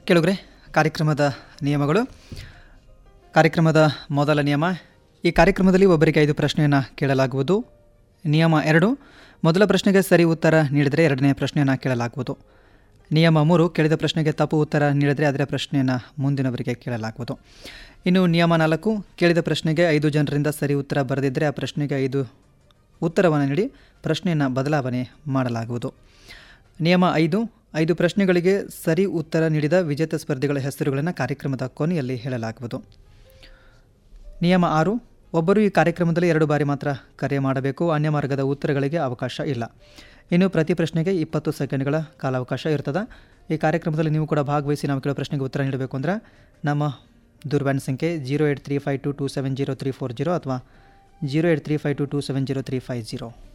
ಕೇಳುಗ್ರೆ ಕಾರ್ಯಕ್ರಮದ ನಿಯಮಗಳು ಕಾರ್ಯಕ್ರಮದ ಮೊದಲ ನಿಯಮ ಈ ಕಾರ್ಯಕ್ರಮದಲ್ಲಿ ಒಬ್ಬರಿಗೆ ಐದು ಪ್ರಶ್ನೆಯನ್ನು ಕೇಳಲಾಗುವುದು ನಿಯಮ ಎರಡು ಮೊದಲ ಪ್ರಶ್ನೆಗೆ ಸರಿ ಉತ್ತರ ನೀಡಿದರೆ ಎರಡನೇ ಪ್ರಶ್ನೆಯನ್ನು ಕೇಳಲಾಗುವುದು ನಿಯಮ ಮೂರು ಕೇಳಿದ ಪ್ರಶ್ನೆಗೆ ತಪ್ಪು ಉತ್ತರ ನೀಡಿದರೆ ಅದರ ಪ್ರಶ್ನೆಯನ್ನು ಮುಂದಿನವರಿಗೆ ಕೇಳಲಾಗುವುದು ಇನ್ನು ನಿಯಮ ನಾಲ್ಕು ಕೇಳಿದ ಪ್ರಶ್ನೆಗೆ ಐದು ಜನರಿಂದ ಸರಿ ಉತ್ತರ ಬರೆದಿದ್ದರೆ ಆ ಪ್ರಶ್ನೆಗೆ ಐದು ಉತ್ತರವನ್ನು ನೀಡಿ ಪ್ರಶ್ನೆಯನ್ನು ಬದಲಾವಣೆ ಮಾಡಲಾಗುವುದು ನಿಯಮ ಐದು ಐದು ಪ್ರಶ್ನೆಗಳಿಗೆ ಸರಿ ಉತ್ತರ ನೀಡಿದ ವಿಜೇತ ಸ್ಪರ್ಧಿಗಳ ಹೆಸರುಗಳನ್ನು ಕಾರ್ಯಕ್ರಮದ ಕೊನೆಯಲ್ಲಿ ಹೇಳಲಾಗುವುದು ನಿಯಮ ಆರು ಒಬ್ಬರು ಈ ಕಾರ್ಯಕ್ರಮದಲ್ಲಿ ಎರಡು ಬಾರಿ ಮಾತ್ರ ಕರೆ ಮಾಡಬೇಕು ಅನ್ಯ ಮಾರ್ಗದ ಉತ್ತರಗಳಿಗೆ ಅವಕಾಶ ಇಲ್ಲ ಇನ್ನು ಪ್ರತಿ ಪ್ರಶ್ನೆಗೆ ಇಪ್ಪತ್ತು ಸೆಕೆಂಡ್ಗಳ ಕಾಲಾವಕಾಶ ಇರ್ತದೆ ಈ ಕಾರ್ಯಕ್ರಮದಲ್ಲಿ ನೀವು ಕೂಡ ಭಾಗವಹಿಸಿ ನಾವು ಕೇಳೋ ಪ್ರಶ್ನೆಗೆ ಉತ್ತರ ನೀಡಬೇಕು ಅಂದ್ರೆ ನಮ್ಮ ದೂರವಾಣಿ ಸಂಖ್ಯೆ zero eight three five two two seven zero three four zero ಅಥವಾ zero eight three five two two seven zero three five zero